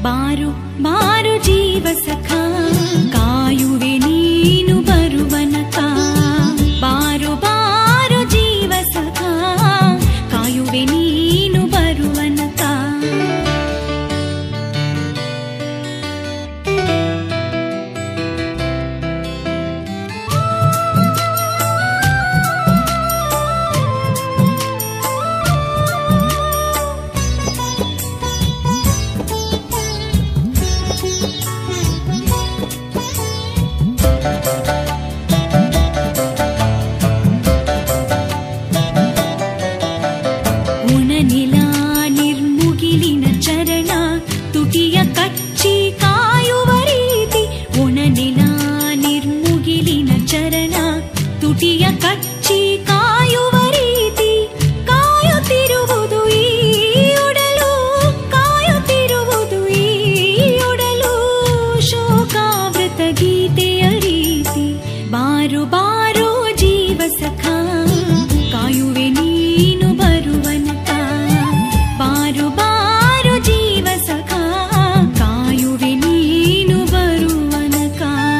ಬಾರು ಬಾರು ಜೀವ ಸಖ ಕಾಯುವೆ ನೀನು ಬರುವನಕ ಬಾರು ಬಾರು ಜೀವ ಸಖ ಕಾಯುವೆ ನೀನು ಬರುವನಕ ಉಣನೆಲ ನಿರ್ಮುಗಿಲಿನ ಚರಣ ತುಟಿಯ ಕಚ್ಚಿ ಕಾಯುವ ರೀತಿ ಉಣನೆಲ ನಿರ್ಮುಗಿಲಿನ ಚರಣ ತುಟಿಯ ಕಚ್ಚಿ ಕಾಯುವ ರೀತಿ ಕಾಯುತ್ತಿರುವುದು ಈ ಒಡಲು ಕಾಯುತ್ತಿರುವುದು ಈ ಒಡಲು ಶೋಕಾವೃತ ಗೀತೆಯ ರೀತಿ ಬಾರು ಬಾರು ಜೀವ ಸಖ ಕಾಯುವೆ ನೀನು ಬರುವನಕ ಬಾರು ಬಾರು ಜೀವ ಸಖ ಕಾಯುವೆ ನೀನು ಬರುವನಕ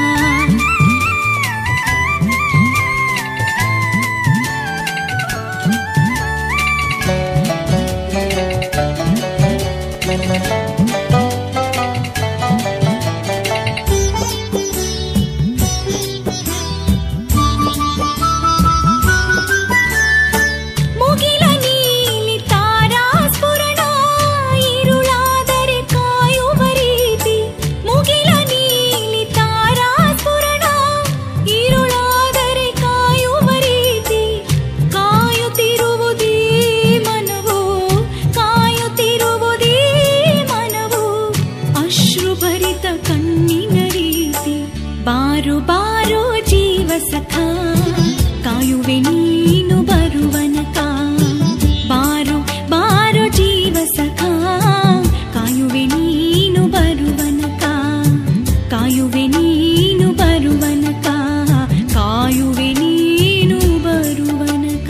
ಮುಗಿಲ ನೀಲಿ ತಾರಾ ಸ್ಫುರಣ ಇರುಳಾದರೆ ಕಾಯುವ ರೀತಿ ಮುಗಿಲ ನೀಲಿ ತಾರಾ ಸ್ಫುರಣ ಇರುಳಾದರೆ ಕಾಯುವ ರೀತಿ ಕಾಯುತ್ತಿರುವುದೇ ಮನವು ಕಾಯುತ್ತಿರುವುದೇ ಮನವು ಅಶ್ರುಭರಿತ ಕಣ್ಣಿನ ರೀತಿ ಬಾರು ಬಾರು ಜೀವ ಸಖ ಕಾಯುವೆ ನೀನು ಬರುವನಕ ಬಾರು ಬಾರು ಜೀವ ಸಖ ಕಾಯುವೆ ನೀನು ಬರುವನಕ ಕಾಯುವೆ ನೀನು ಬರುವನಕ ಕಾಯುವೆ ನೀನು ಬರುವನಕ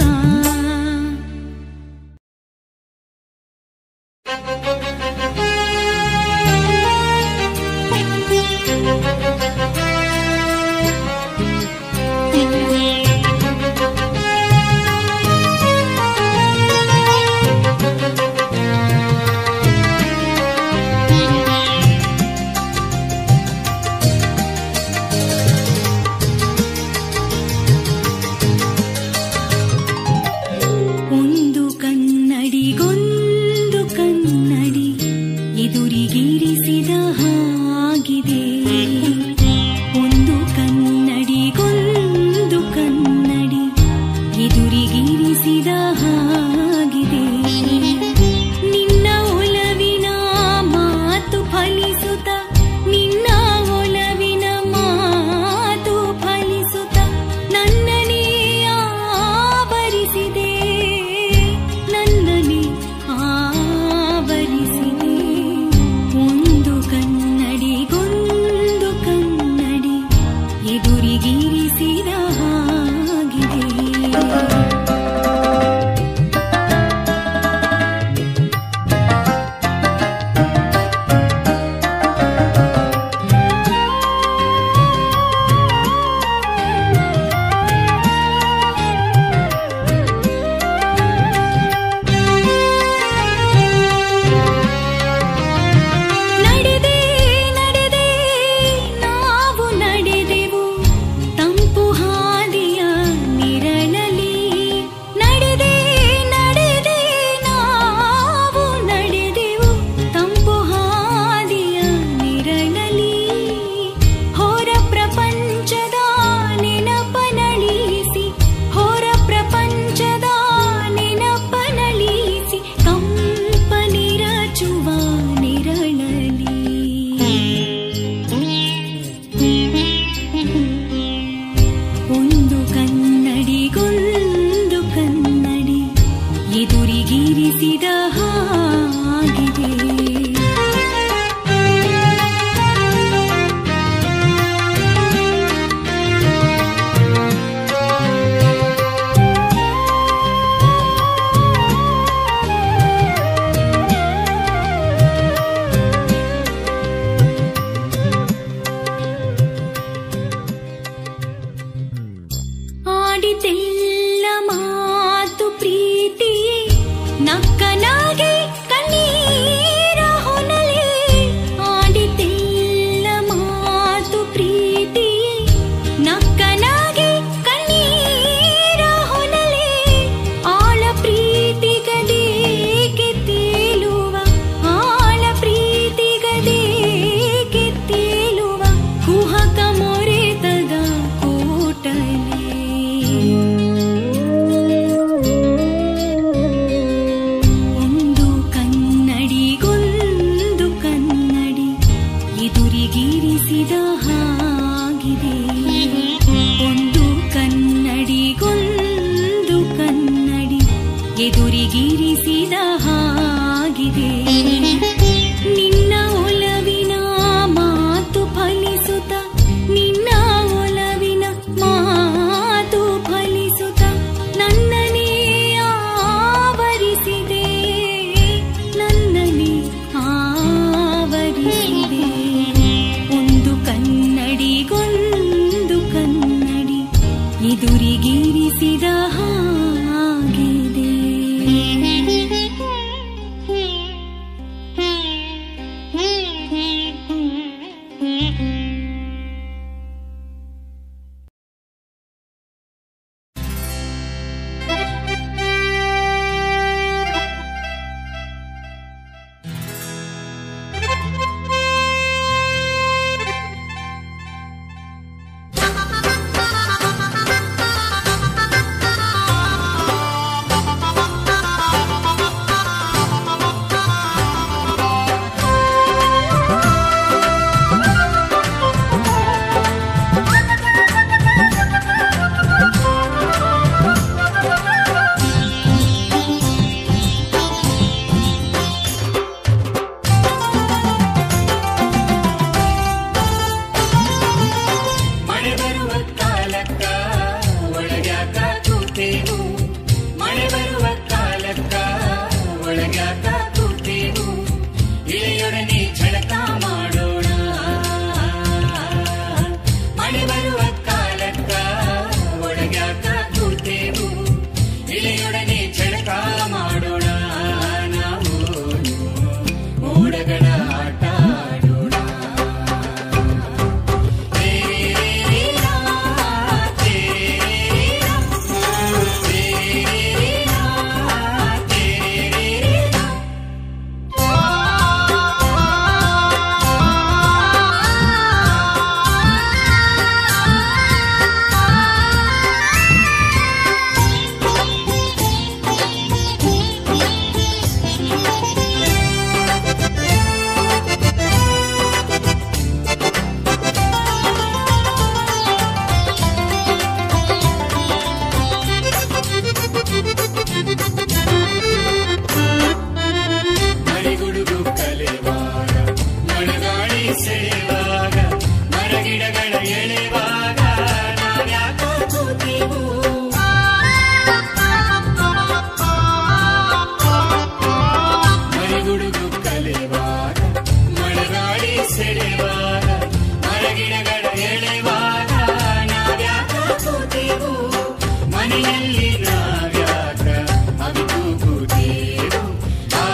ಒಂದು ಕನ್ನಡಿಗೊಂದು ಕನ್ನಡಿ ಎದುರಿಗಿರಿಸಿದ ಹಾಗಿದೆ ಒಂದು ಕನ್ನಡಿಗೊಂದು ಕನ್ನಡಿ ಎದುರಿಗಿರಿಸಿದ ಹಾಗಿದೆ ನಿನ್ನ ಒಲವಿನ ಮಾತು ಫಲಿಸುತ್ತ ನಿನ್ನ ಒಲವಿನ ಮಾತು ಫಲಿಸುತ್ತ ನನ್ನನೇ ಆವರಿಸಿದೆ ನನ್ನನೇ ಆವರಿಸಿದೆ ಒಂದು ಕನ್ನಡಿ ಎದುರಿಗಿರಿಸಿದ ಹಾಗಿದೆ ಒಂದು ಕನ್ನಡಿಗೊಂದು ಕನ್ನಡಿ ಎದುರಿಗಿರಿಸಿದ ಹಾಗಿದೆ ನಿನ್ನ ಒಲವಿನ ಮಾತು ಫಲಿಸುತ್ತ ನಿನ್ನ ಒಲವಿನ ಮಾತು ಫಲಿಸುತ್ತ ನನ್ನನೇ ಆವರಿಸಿದೆ ನನ್ನನೇ ಆವರಿಸಿದೆ ಒಂದು ಕನ್ನಡಿಗೊಂದು ಕನ್ನಡಿ ಎದುರಿಗಿರಿಸಿದ ಹಾಗಿದೆ ಮಳೆ ಬರುವ ಕಾಲಕ್ಕ ಒಳಗ್ಯಾಕ ಕೂತೇವು ಮಳೆ ಬರುವ ಕಾಲಕ್ಕ ಒಳಗ್ಯಾಕ ಕೂತೇವು ಇಳೆಯೊಡನೆ ಝಳಕ ಮಾಡೋಣ ಮಳೆ ಬರುವ ಕಾಲಕ್ಕ ಒಳಗ್ಯಾಕ ಕೂತೇವು ಇಳೆಯೊಡನೆ ಝಳಕ ಮಾಡೋಣ ನಾವು ಮೋಡಗಳ ಆಟ ಆಡೋಣ ಮಳೆಗುಡುಗು ಕಲೆವಾಗ ಮಳೆಗಾಳಿ ಸೆಳೆವಾಗ ಮರಗಿಡಗಳ ಎಳೆವಾಗ ನಾವ್ಯಾಕೋ ಕೂತೆವು ಮಳೆಗುಡುಗು ಕಲೆವಾಗ ಮಳೆಗಾಳಿ ಸೆಳೆವಾಗ ಮರಗಿಡಗಳ ಎಳೆವಾಗ ನಾವ್ಯಾಕೋ ಕೂತೆವು ಮನೆಯಲ್ಲಿ ನಾವ್ಯಾಕ ಅವಿತು ಕೂತೇವು ಆ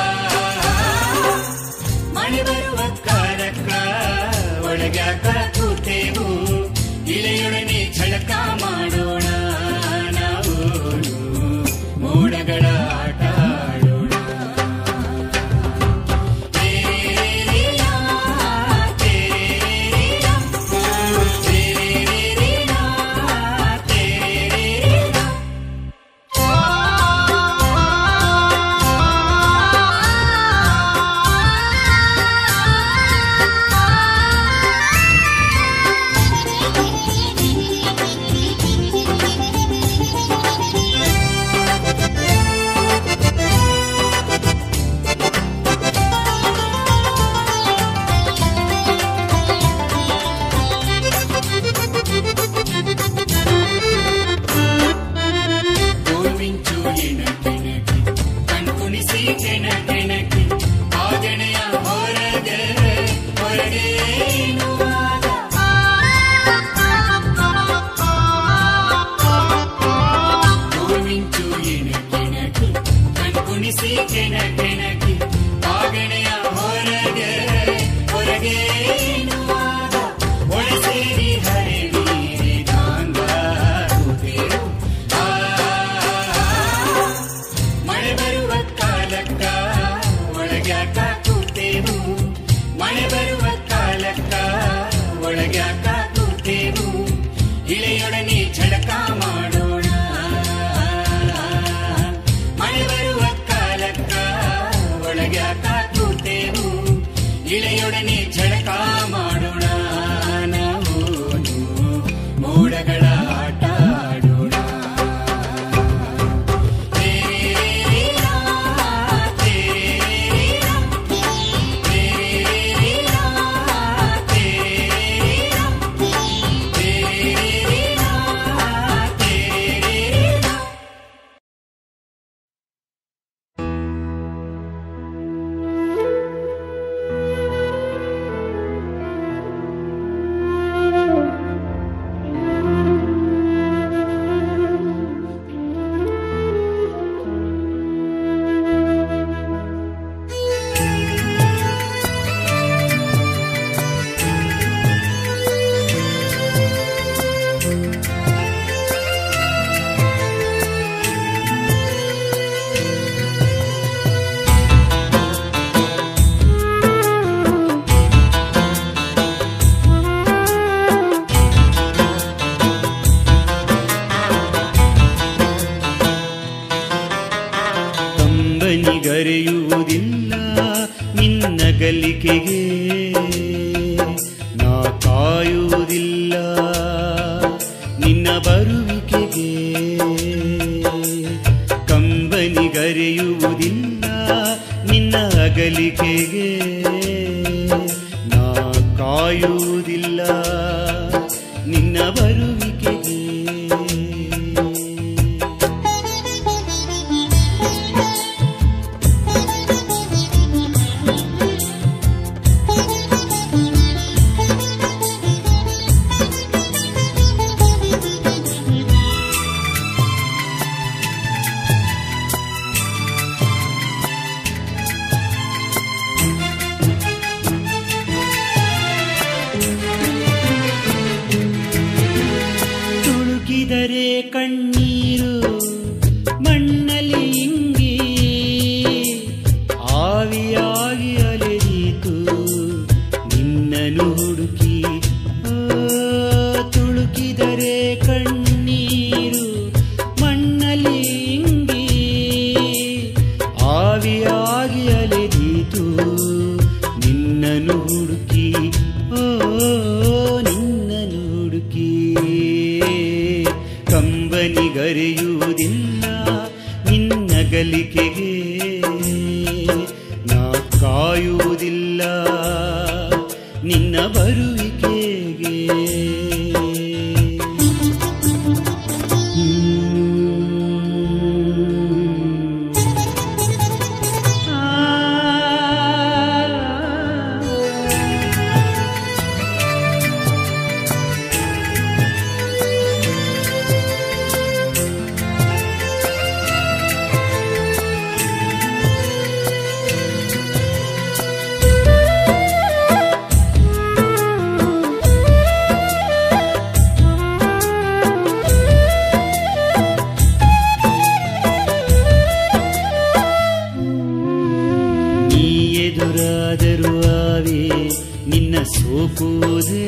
ಮಳೆ ಬರುವ ಕಾಲಕ್ಕ ಒಳಗ್ಯಾಕ ಕೂತೇವು ಇಳೆಯೊಡನೆ ಝಳಕ ಮಾಡೋಣ ನಾವು ಮೋಡಗಳ ಆಟ ಆಡೋಣ ತೇರೇರಿರಾ, ತೇರೇರಿರಾ, ತೇರೇರಿರಾ, ತೇರೇರಿರಾ. ಗೋರ್ಮಿಂಚು ಎಣಕೆಣಕಿ ಕಣ್ಕುಣಿಸಿ ಕೆಣಕೆಣಕಿ ಆದಣೆಯ ಹೊರಗೆ ಹೊರಗೆ ಎನ್ನುವಾಗ ಗೋರ್ಮಿಂಚು ಎಣಕೆಣಕಿ ಕಣ್ಕುಣಿಸಿ ಕೆಣಕೆಣಕಿ ಆಗಣೆಯ ಹೊರಗೆ ಹೊರಗೆ ಎನ್ನುವಾಗ ಒಳಸೇರಿ ಹರಿವೀರಿ ಗಾಂಗ ಕೂತೆವು. ಆ ಮಳೆ ಬರುವ ಕಾಲಕ್ಕ ಒಳಗ್ಯಾಕ ಕೂತೇವು ಮಳೆ ಬರುವ ಕಾಲಕ್ಕ ಒಳಗ್ಯಾಕ ಕೂತೇವು ಇಳೆಯೊಡನೆ ಝಳಕ ಮಾಡೋಣ ಮಳೆ ಬರುವ ಕಾಲಕ್ಕ ಒಳಗ್ಯಾಕ ಕೂತೇವು ಇಳೆಯೊಡನೆ ಝಳಕ ಮಾಡೋಣ ಅಗಲಿಕೆಗೆ ನಾ ಕಾಯುವುದಿಲ್ಲ ನಿನ್ನ ಬರುವಿಕೆಗೆ ಕಂಬನಿಗರೆಯುವುದಿಲ್ಲ ನಿನ್ನ ಅಗಲಿಕೆಗೆ ನಾ ಕಾಯುವುದಿಲ್ಲ ನಿನ್ನ ಬರುವಿಕೆಗೆ ತುಳುಕಿದರೆ ಕಣ್ಣೀರು ಮಣ್ಣಲ್ಲಿ ಇಂಗಿ ಆವಿಯಾಗಿ ಅಲೆದೀತು ನಿನ್ನನು ಹುಡುಕಿ ಆ, ತುಳುಕಿದರೆ ಕಣ್ಣೀರು ಮಣ್ಣಲ್ಲಿ ಇಂಗಿ ಆವಿಯಾಗಿ ಅಲೆದೀತು ನಿನ್ನನು ಹುಡುಕಿ ಓ ನಿನ್ನನು ಹುಡುಕಿ ಕಂಬನಿಗರೆಯುವುದಿಲ್ಲ ನಿನ್ನಗಲಿಕೆಗೆ ನಾ ಕಾಯುವುದಿಲ್ಲ ನಿನ್ನ ಬರುವಿಕೆಗೆ ಹ್ಮ್. ನೀ ಎದುರಾದರೂ ಆವೆ ನಿನ್ನ ಸೋಕುವುದೇ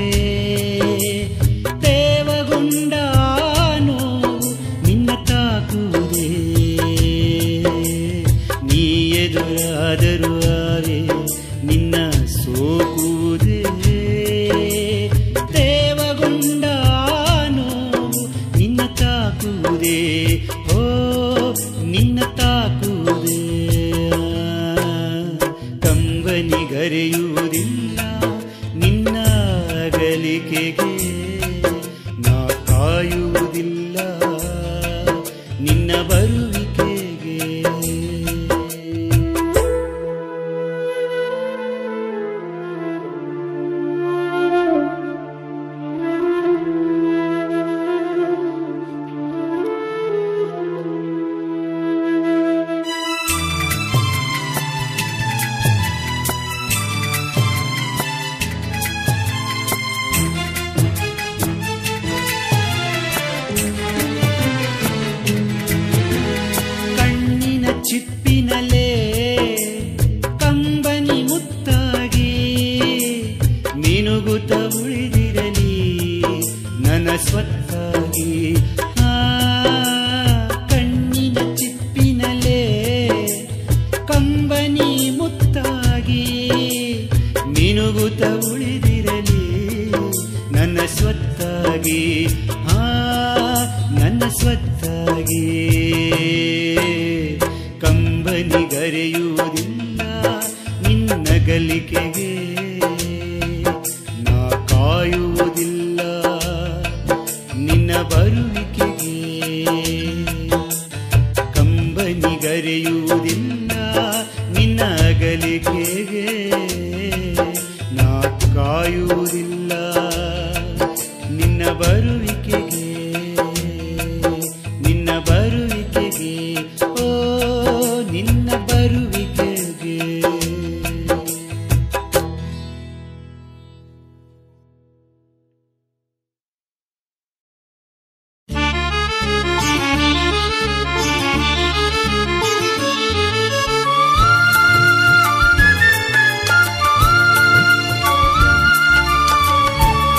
ದೇವಗೊಂಡಾನು ನಿನ್ನ ತಾಕುವುದೇ ನೀ ಎದುರಾದರೂ ಆವೆ ನಿನ್ನ ಸೋಕುವುದೇ ದೇವಗೊಂಡಾನು ನಿನ್ನ ತಾಕುವುದೇ ಓ ನಿನ್ನ ತಾಕುವುದೇ ಕಂಬನಿಗರೆಯುವುದಿಲ್ಲ ನಿನ್ನ ಅಗಲಿಕೆಗೆ ನಾ ಕಾಯುವುದಿಲ್ಲ ನಿನ್ನ ಬರುವಿಕೆಗೆ ಕಣ್ಣಿನ ಚಿಪ್ಪಿನಲ್ಲೇ ಕಂಬನಿ ಮುತ್ತಾಗಿ ಮಿನುಗುತ್ತ ಉಳಿದಿರಲಿ ನನ್ನ ಸ್ವತ್ತಾಗಿ ಆ ಕಣ್ಣಿನ ಚಿಪ್ಪಿನಲ್ಲೇ ಕಂಬನಿ ಮುತ್ತಾಗಿ ಮಿನುಗುತ್ತ ಉಳಿದಿರಲಿ ನನ್ನ ಸ್ವತ್ತಾಗಿ ಆ ನನ್ನ ಸ್ವತ್ತಾಗಿ ಕಂಬನಿಗರೆಯುವುದಿಲ್ಲ ನಿನ್ನ ಗಲಿಕೆಗೆ ನಾ ಕಾಯುವುದಿಲ್ಲ ನಿನ್ನ ಬರುವಿಕೆಗೆ ಕಂಬನಿಗರೆಯುವುದಿಲ್ಲ ನಿನ್ನ ಅಗಲಿಕೆಗೆ ನಾ ಕಾಯುವುದಿಲ್ಲ ನಿನ್ನ ಬರುವಿಕೆಗೆ ನಿನ್ನ ಬರುವಿಕೆಗೆ ಓ ನಿನ್ನ ಬರುವಿಕೆಗೆ ಆ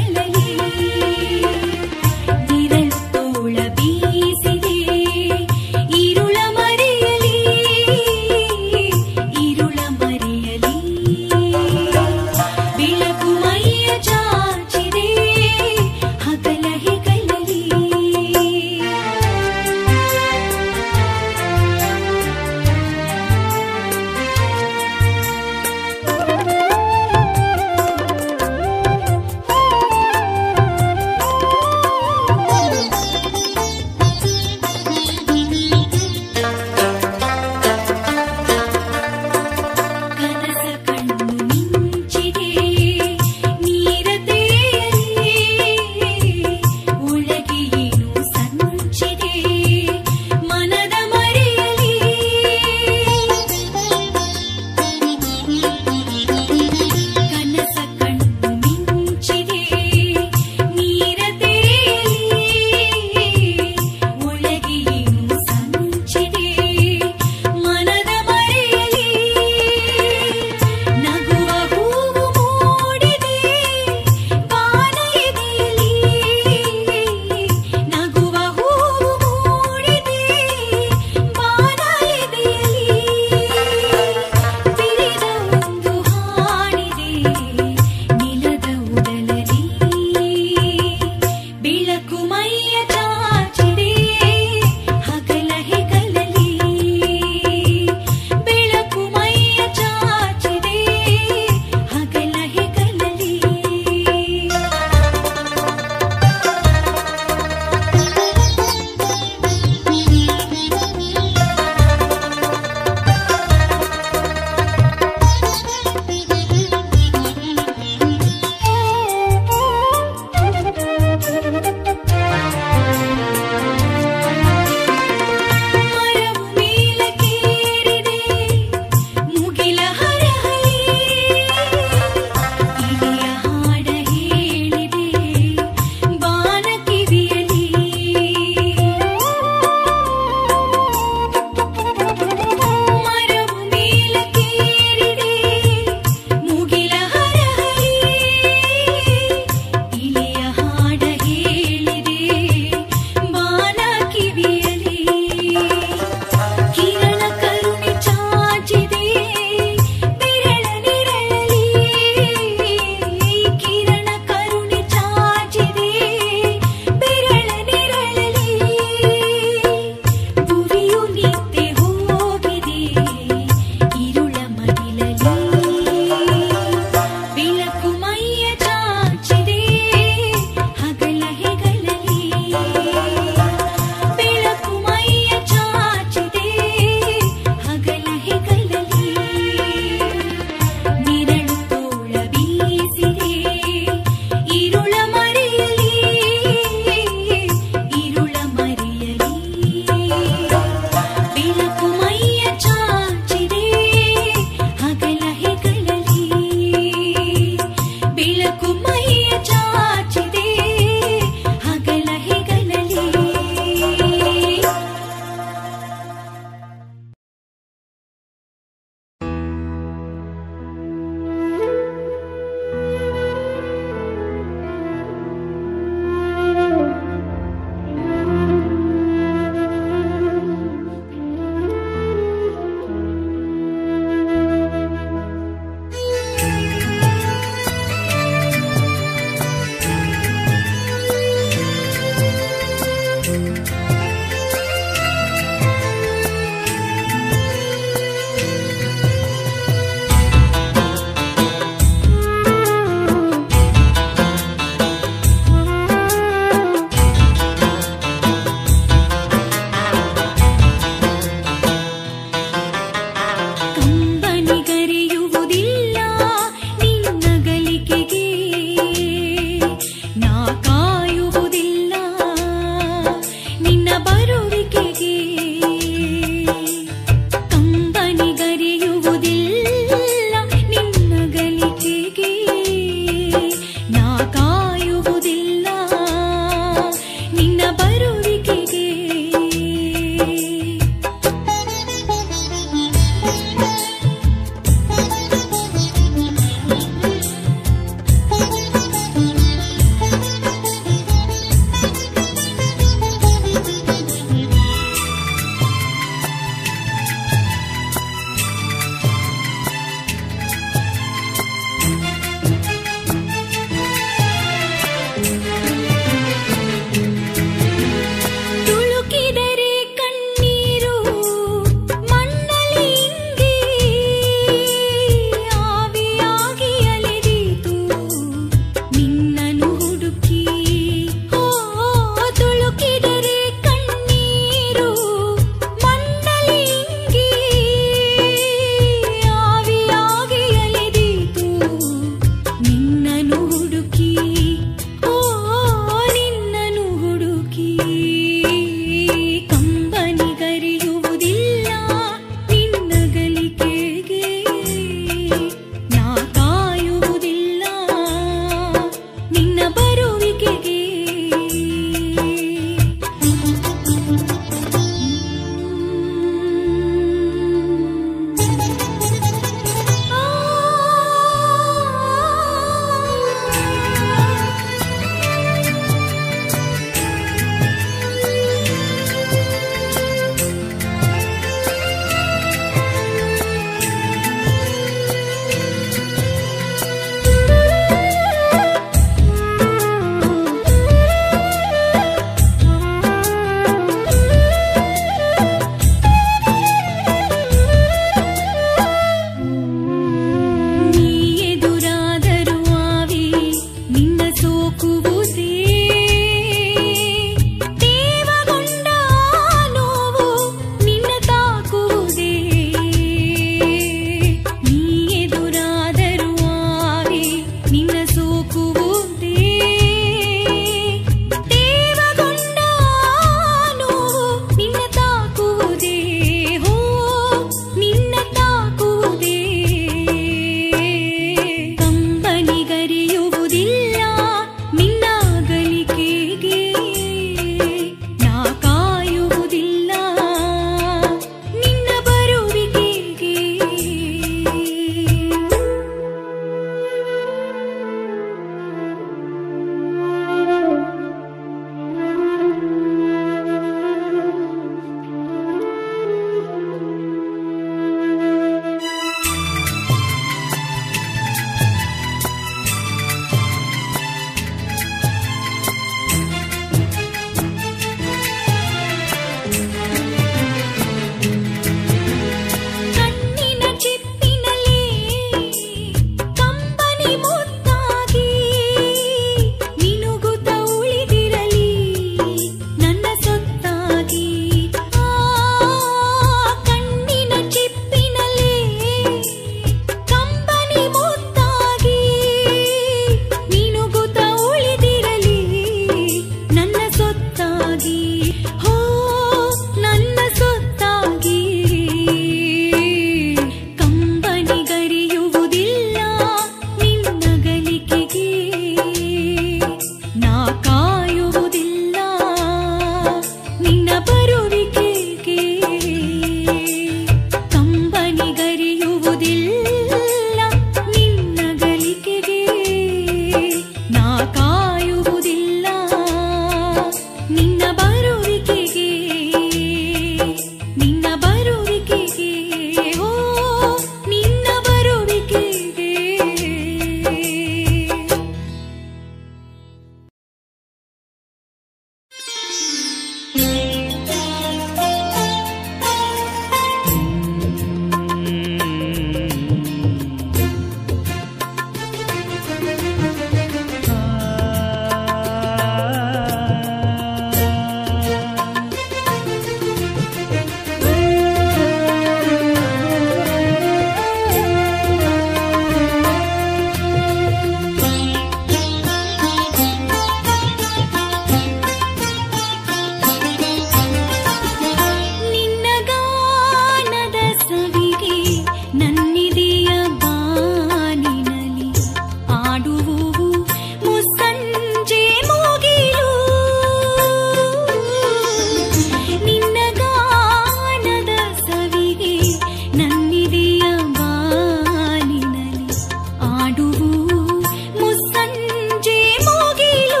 ಆಡುವು ಮುಸ್ಸಂಜೆ ಮುಗಿಲು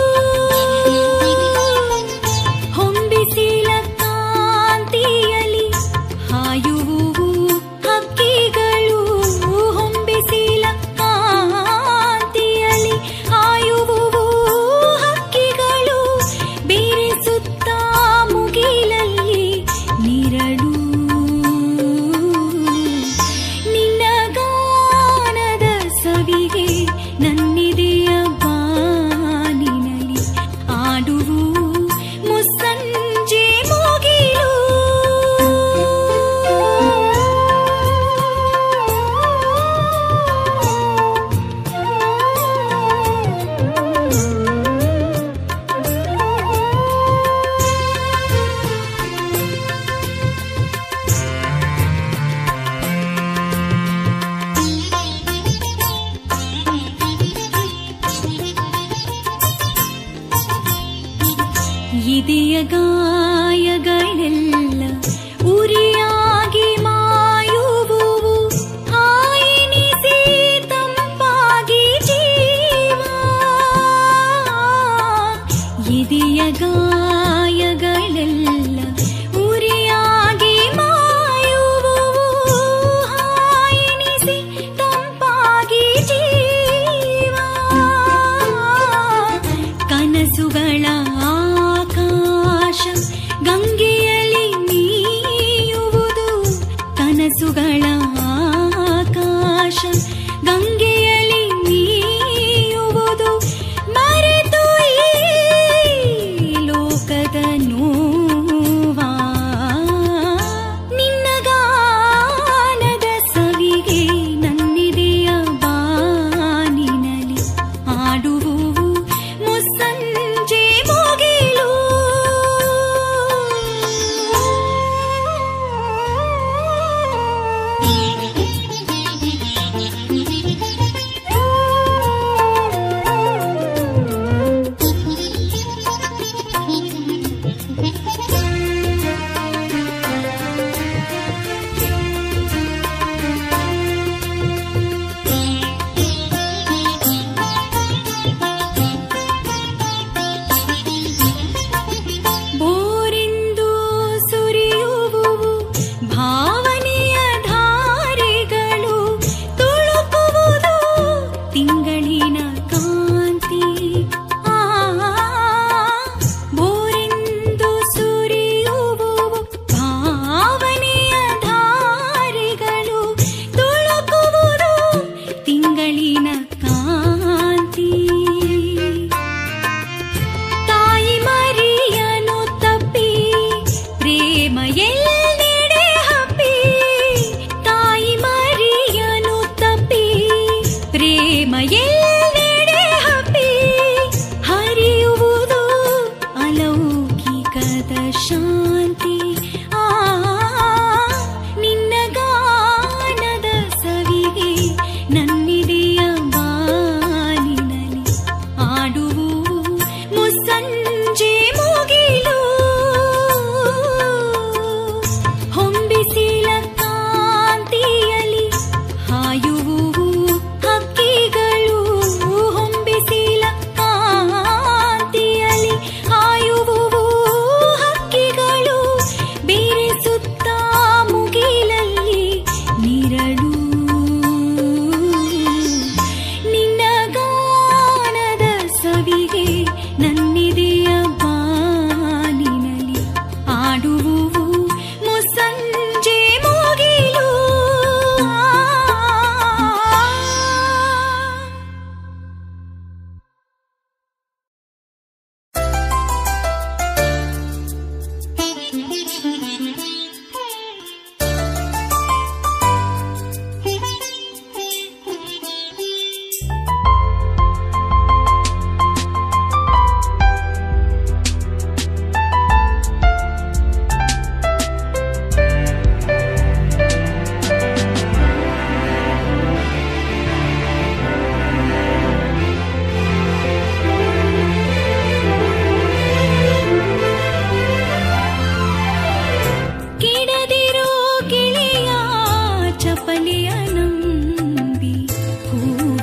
ಹೊಂಬಿಸಿಲ ಕಾಂತಿಯಲಿ ಹಾಯುವು ಹಕ್ಕಿಗಳು ಹೊಂಬಿಸಿಲ ಕಾಂತಿಯಲಿ ಹಾಯುವು ಹಕ್ಕಿಗಳು ಬೇರೆ ಸುತ್ತ ಮುಗಿಲಲ್ಲಿ ನಿರಳು ನಿನ್ನ ಗಾನದ ಸವಿಗೆ ನನ್ನಿದೆಯ ಬಾನಿನಲಿ ಆಡುವು ಮುಸ್ಸಂಜೆ ಮುಗಿಲು ಇದೆಯ ಗಾಯಗಳೆಲ್ಲ ಉರಿಯಾಗಿ ಮಾಯುವು ಹಾಯಿನಿಸಿ ತಂಪಾಗಿ ಜೀವ ಇದೆಯ ಗಾಯಗಳೆಲ್ಲ ಉರಿಯಾಗಿ ಮಾಯುವು ಹಾಯಿನಿಸಿ ತಂಪಾಗಿ ಜೀವ ಕನಸುಗಳ ಆಕಾಶ ಗಂಗೆಯಲ್ಲಿ ನೀಯುವುದು ಕನಸುಗಳ ಆಕಾಶ ಗಂಗೆಯಲ್ಲಿ ನೀಯುವುದು ಮರೆತು ಈ ಲೋಕದ ನೋವಾ ನಿನ್ನ ಗಾನದ ಸವಿಗೆ ನನ್ನಿದೆಯ ಬಾನಿನಲಿ ಆಡುವು ಮುಸ್ಸಂಜೆ ಮುಗಿಲು ಬೋರೆಂದು ಸುರಿಯುವುವು ಭಾವನೆಯ ಧಾರೆಗಳು ತುಳುಕುವುದು ತಿಂಗಳಿನ ಕಾಂತಿ ಆ ಬೋರೆಂದು ಸುರಿಯುವುವು ಭಾವನೆಯ ಧಾರೆಗಳು ತುಳುಕುವುದು ತಿಂಗಳಿನ ಕಾಂತಿ ತಾಯಿ ಮರಿಯನು ತಪ್ಪಿ ಪ್ರೇಮ ಎಲ್ಲೆಡೆ ಹಬ್ಬಿ ತಾಯಿ ಮರಿಯನು ತಪ್ಪಿ ಪ್ರೇಮ ಎಲ್ಲೆಡೆ ಹಬ್ಬಿ ಹರಿಯುವುದು ಅಲೌಕಿಕದ ಶಾಂತಿ ಆ ನಿನ್ನ ಗಾನದ ಸವಿಗೆ ನನ್ನಿದೆಯ ಬಾನಿನಲಿ ಆಡುವು ಮುಸ್ಸಂಜೆ ಮುಗಿಲು ಹೊಂಬಿಸಿಲ ಕಾಂತಿಯಲಿ ಹಾಯುವು ಹಕ್ಕಿಗಳು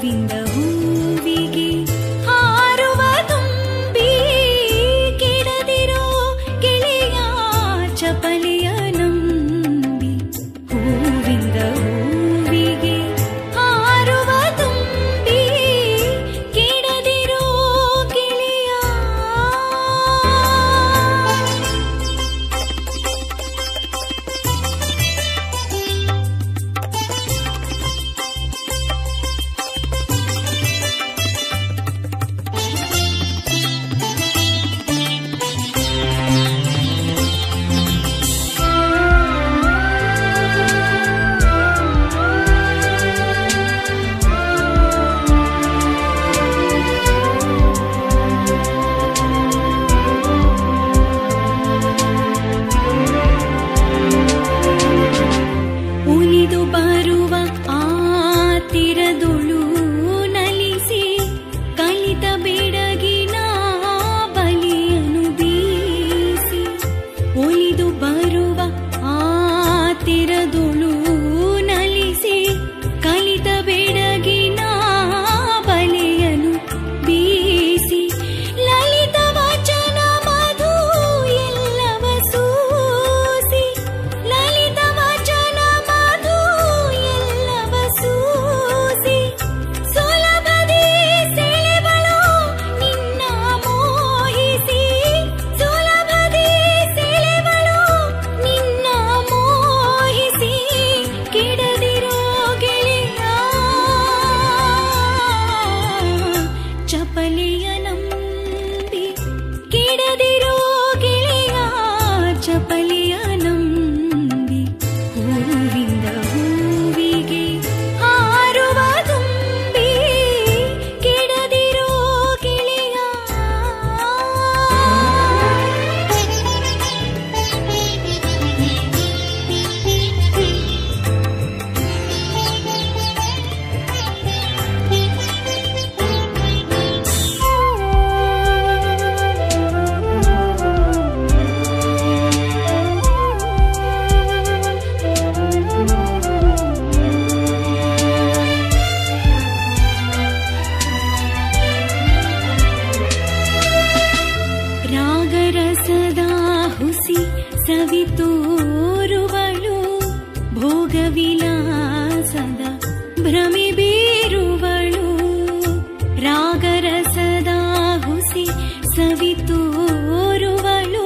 ಹೂವಿಂದ ಹೂವಿಗೆ ಹಾರುವ ತುಂಬಿ ಕೆಡದಿರೋ ಗೆಳೆಯ ಚಪಲಿಯ ನಂಬಿ ಹೂವಿಂದ ಹೂವಿಗೆ ಹಾರುವ ತುಂಬಿ ಕೆಡದಿರೋ ಗೆಳೆಯ ಉಳಿದು ಬರುವ ಆ ತಿರದುಳು ನಲಿಸಿ ಕಲಿತ ಬೆಡಗಿನ ಬಲಿಯನು ಬೀಸಿ ಉಳಿದು ಬರುವ ಆ ತಿರದುಳು ನಲಿಸಿ ಕಲಿತ ಬೆಡಗಿನ ಬಲಿಯನು ಬೀಸಿ ಲಲಿತ ವಚನ ಮಧು ಎಲ್ಲವ ಸೂಸಿ ಲಲಿತ ವಚನ ಮಧು ಎಲ್ಲವ ಸೂಸಿ ಸುಲಭದಿ ಸೆಳೆವಳು ನಿನ್ನ ಮೋಹಿಸಿ ಸುಲಭದಿ ಸೆಳೆವಳು ನಿನ್ನ ಮೋಹಿಸಿ ಕೆಡದಿರೋ ಗೆಳೆಯ ಚಪಲಿಯ ನಂಬಿ ಕೆಡದಿರೋ ಗೆಳೆಯ ಚಪಲಿಯ ನಂಬಿ ಹೂವಿಂದ ಹೂವಿಗೆ ಹಾರುವ ತುಂಬಿ ಕೆಡದಿರೋ ಗೆಳೆಯ ರಾಗರಸದ ಹುಸಿ ಸವಿತೋರುವಳು ಭೋಗವಿಲಾಸದ ಭ್ರಮೆ ಬೀರುವಳು ರಾಗರಸದ ಹುಸಿ ಸವಿತೋರುವಳು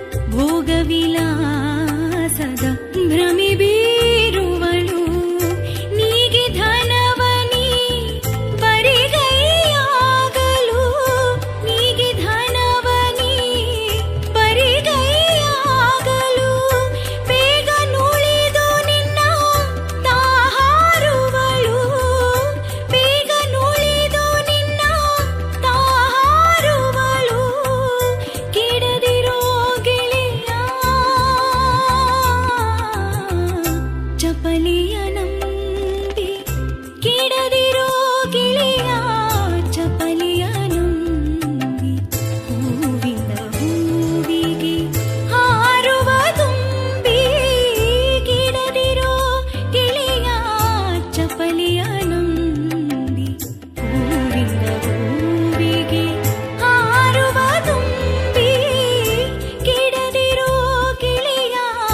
ಭೋಗವಿಲಾಸದ ಭ್ರಮೆ ಬೀರುವಳು ನೀಗೆ ಧನವನಿ ಬರಿಗೈಯಾಗಲು ನೀಗೆ ಧನವನಿ ಬರಿಗೈಯಾಗಲು ಬೇಗ ನುಳಿದು ನಿನ್ನ ತಾಹಾರುವಳು ಬೇಗ ನುಳಿದು ನಿನ್ನ ತಾಹಾರುವಳು ಕೆಡದಿರೋ ಗೆಳೆಯ ಚಪಲಿಯ ನಂಬಿ ಕೆಡದಿರೋ ಗೆಳೆಯ ಚಪಲಿಯ ನಂಬಿ ಹೂವಿಂದ ಹೂವಿಗೆ ಹಾರುವ ತುಂಬಿ ಕೆಡದಿರೋ ಗೆಳೆಯ ಚಪಲಿಯ ನಂಬಿ ಹೂವಿಂದ ಹೂವಿಗೆ ಹಾರುವ ತುಂಬಿ ಕೆಡದಿರೋ ಗೆಳೆಯ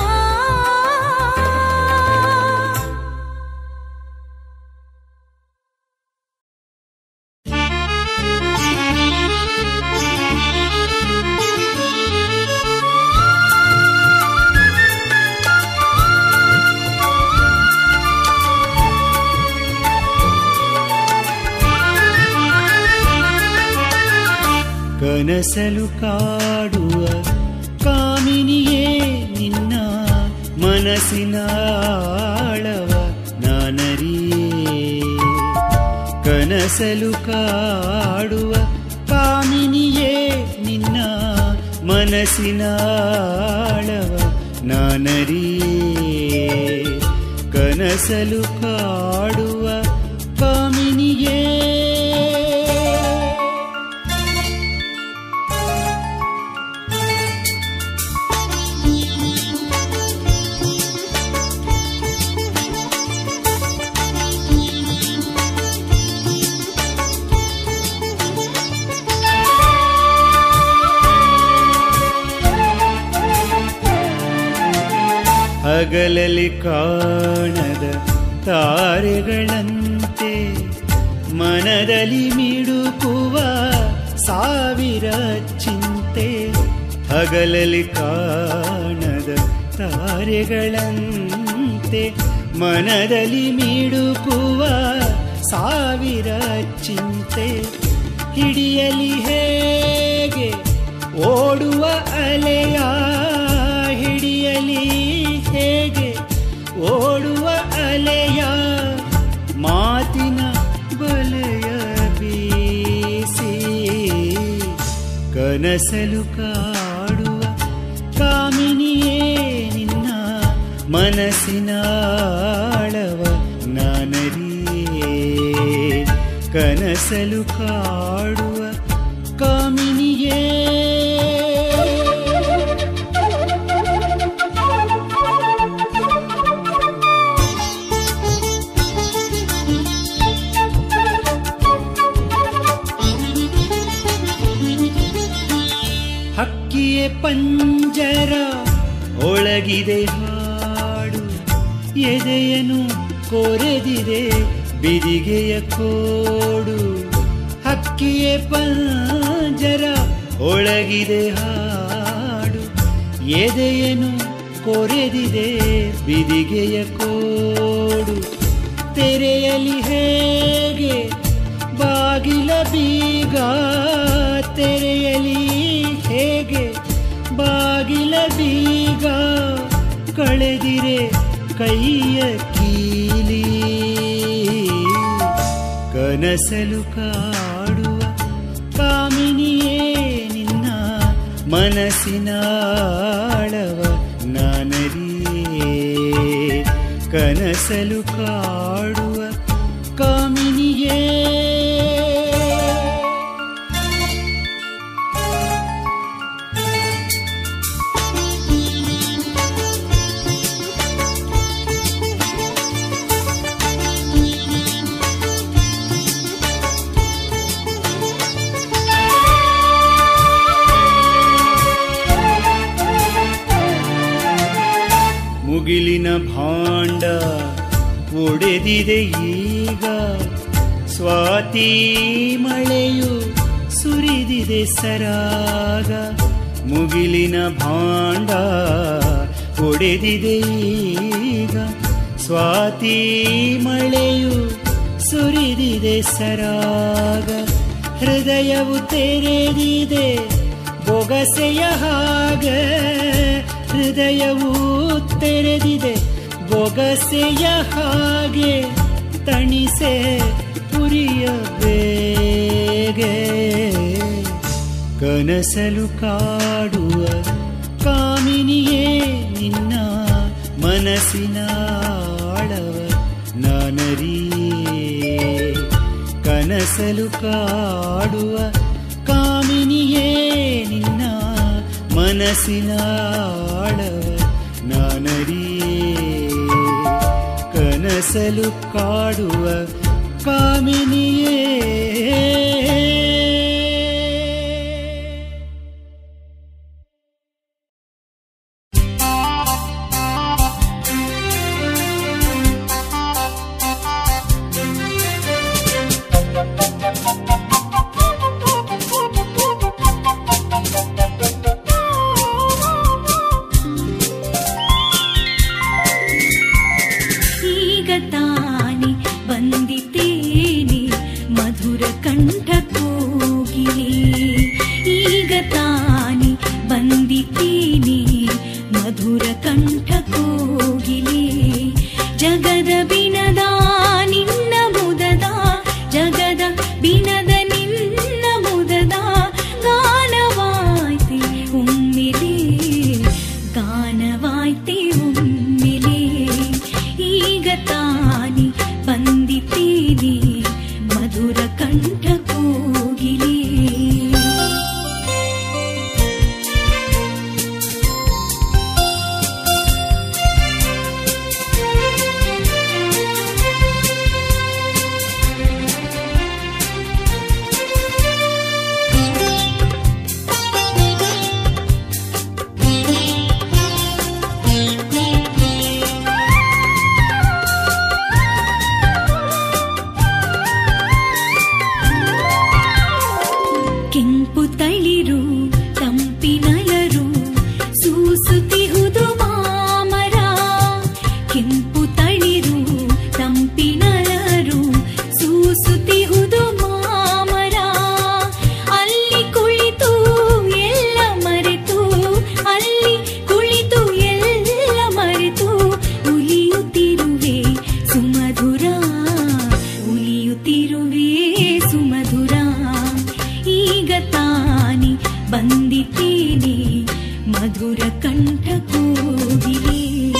ಕನಸಲು ಕಾಡುವ ಕಾಮಿನಿಯೇ ನಿನ್ನ ಮನಸ್ಸಿನ ಆಳವ ನಾನರಿಯೇ ಕನಸಲು ಕಾಡುವ ಕಾಮಿನಿಯೇ ನಿನ್ನ ಮನಸ್ಸಿನ ಆಳವ ನಾನರಿಯೇ ಕನಸಲು ಕಾಡುವ ಕಾಮಿನಿಯೇ ಹಗಲಲ್ಲಿ ಕಾಣದ ತಾರೆಗಳಂತೆ ಮನದಲ್ಲಿ ಮಿಡುಕುವ ಸಾವಿರ ಚಿಂತೆ ಹಗಲಲ್ಲಿ ಕಾಣದ ತಾರೆಗಳಂತೆ ಮನದಲ್ಲಿ ಮಿಡುಕುವ ಸಾವಿರ ಚಿಂತೆ ಹಿಡಿಯಲಿ ಹೇಗೆ ಓಡುವ ಅಲೆಯ ಹಿಡಿಯಲಿ ಹೇಗೆ ಓಡುವ ಅಲೆಯ ಮಾತಿನ ಬಲೆಯ ಬೀಸಿ ಕನಸಲು ಕಾಡುವ ಕಾಮಿನಿಯೇ ನಿನ್ನ ಮನಸ್ಸಿನ ಆಳವ ನಾನರಿಯೇ ಕನಸಲು ಕಾಡುವ ಕಾಮಿನಿಯೇ ಹಕ್ಕಿಯ ಪಂಜರ ಒಳಗಿದೆ ಹಾಡು ಎದೆಯನು ಕೊರೆದಿದೆ ಬಿದಿಗೆಯ ಕೋಡು ಹಕ್ಕಿಯ ಪಂಜರ ಒಳಗಿದೆ ಹಾಡು ಎದೆಯನು ಕೊರೆದಿದೆ ಬಿದಿಗೆಯ ಕೋಡು ತೆರೆಯಲಿ ಹೇಗೆ ಬಾಗಿಲ ಬೀಗ ತೆರೆಯಲಿ ಹೇಗೆ ಬಾಗಿಲ ಬೀಗ ಕಳೆದಿರೆ ಕೈಯ ಕೀಲಿ ಕನಸಲು ಕಾಡುವ ಕಾಮಿನಿಯೇ ನಿನ್ನ ಮನಸ್ಸಿನ ಆಳವ ನಾನರಿಯೇ ಕನಸಲು ಕಾಡುವ ಕಾಮಿನಿಯೇ ಮುಗಿಲಿನ ಭಾಂಡ ಒಡೆದಿದೆ ಈಗ ಸ್ವಾತಿ ಮಳೆಯು ಸುರಿದಿದೆ ಸರಾಗ ಮುಗಿಲಿನ ಭಾಂಡ ಒಡೆದಿದೆ ಈಗ ಸ್ವಾತಿ ಮಳೆಯು ಸುರಿದಿದೆ ಸರಾಗ ಹೃದಯವು ತೆರೆದಿದೆ ಬೊಗಸೆಯ ಹಾಗ ಹೃದಯವು ತೆರೆದಿದೆ ಬೊಗಸೆಯ ಹಾಗೆ ತಣಿಸೆ ಪುರಿಯ ಬೇಗೆ ಕನಸಲು ಕಾಡುವ ಕಾಮಿನಿಯೇ ನಿನ್ನ ಮನಸ್ಸಿನ ಆಳವ ನಾನರಿಯೇ ಕನಸಲು ಕಾಡುವ ಕಾಮಿನಿಯೇ ನಿನ್ನ ಮನಸ್ಸಿನ ಆಳವ ನಾನರಿಯೇ ಕನಸಲು ಕಾಡುವ ಕಾಮಿನಿಯೇ ಈಗ ತಾನೆ ಬಂದಿದ್ದೇನೆ ಮಧುರ ಕಂಠ ಕೋಗಿಲೆ ಈಗ ತಾನೆ ಬಂದಿದ್ದೇನೆ ಮಧುರ ಕಂಠ ಕೋಗಿಲೆ ಜಗದ ಬಿನದ ನಿನ್ನ ಮುದದ ಜಗದ ಬಿನದ ನಿನ್ನ ಮುದದ ಗಾನವಾಯ್ತೆ ಒಮ್ಮೆಲೆ ಗಾನವಾಯ್ತೆ ಒಮ್ಮೆಲೆ ಈಗ ತಾನಿ ಬಂದಿದ್ದೀನಿ ಮಧುರ ಕಂಠ ಕೋಗಿಲೆ ಬಂದಿದ್ದೇನೆ ಮಧುರ ಕಂಠ ಕೂಗಿಲೆ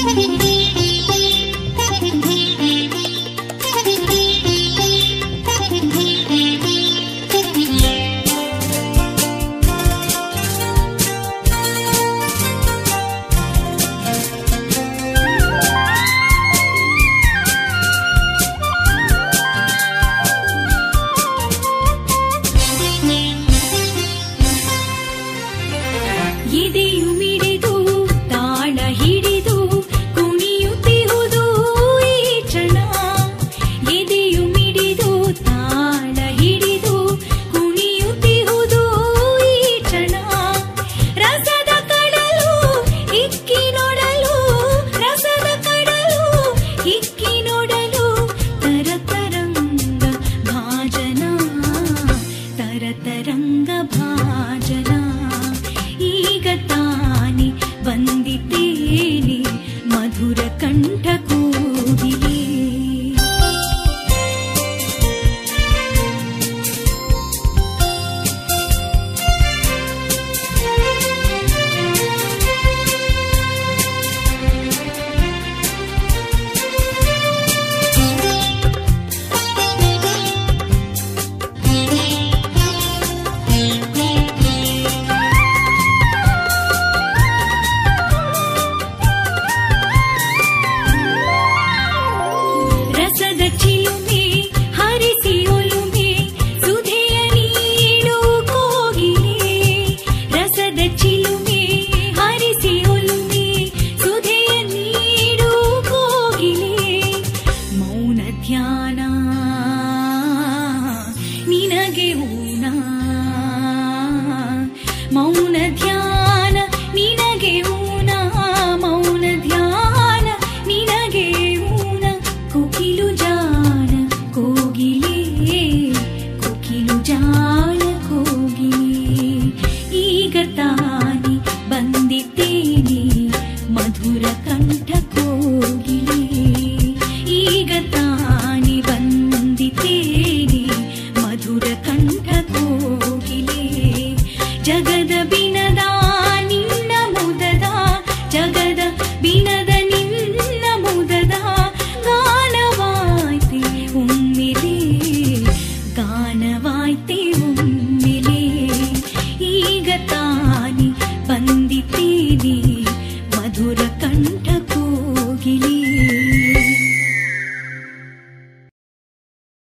ಎದೆಯು ಮಿಡಿದು ತಾಳ ಹಿಡಿದು ಕುಣಿಯುತ್ತಿಹುದು ಈ ಕ್ಷಣ ಎದೆಯು ಮಿಡಿದು ತಾಳ ಹಿಡಿದು ಕುಣಿಯುತ್ತಿಹುದು ಈ ಕ್ಷಣ ರಸದ ಕಡಲು ಇಕ್ಕಿ ನೋಡಲು ರಸದ ಕಡಲು ಇಕ್ಕಿ ನೋಡಲು ತರತರಂಗ ಭಾಜನ ತರತರಂಗ ಭಾಜನ ಈಗ ತಾನೆ ಬಂದಿದ್ದೇನೆ ಮಧುರ ಕಂಠ ಕೂಗಿಲೆ ರಸದ ಚಿಲುಮೆ ಹರಿಸಿ ಒಲುಮೆ ಸುಧೆಯ ನೀಡು ಕೋಗಿಲೆ ರಸದ ಚಿಲುಮೆ ಹರಿಸಿ ಒಲುಮೆ ಸುಧೆಯ ನೀಡು ಕೋಗಿಲೆ ಮೌನ ಧ್ಯಾನ ನಿನಗೆ ಊನ ಮೌನ ಧ್ಯಾನ ನಿನಗೆ ಊನ ಮೌನ ಧ್ಯಾನ ನಿನಗೆ ಊನ ಕೋಕಿಲು ಜಾಣ ಕೋಗಿಲೆ ಕೋಕಿಲು ಜಾಣ ಕೋಗಿಲೆ ಈಗ ತಾನೆ ಬಂದಿದ್ದೇನೆ ಮಧುರ ಕಂಠ ಕೋಗಿಲೆ ಈಗ ತಾನೆ ಬಂದಿದ್ದೇನೆ ಮಧುರ ಕಂಠ ಕೋಗಿಲೆ ಜಗದ ಬಿನದ ನಿನ್ನ ಮುದದ ಜಗದ ಬಿನದ ನಿನ್ನ ಮುದದ ಗಾನವಾಯ್ತೆ ಒಮ್ಮೆಲೆ ಗಾನವಾಯ್ತೆ ಒಮ್ಮೆಲೆ ಈಗ ತಾನೆ ಬಂದಿದ್ದೇನೆ ಮಧುರ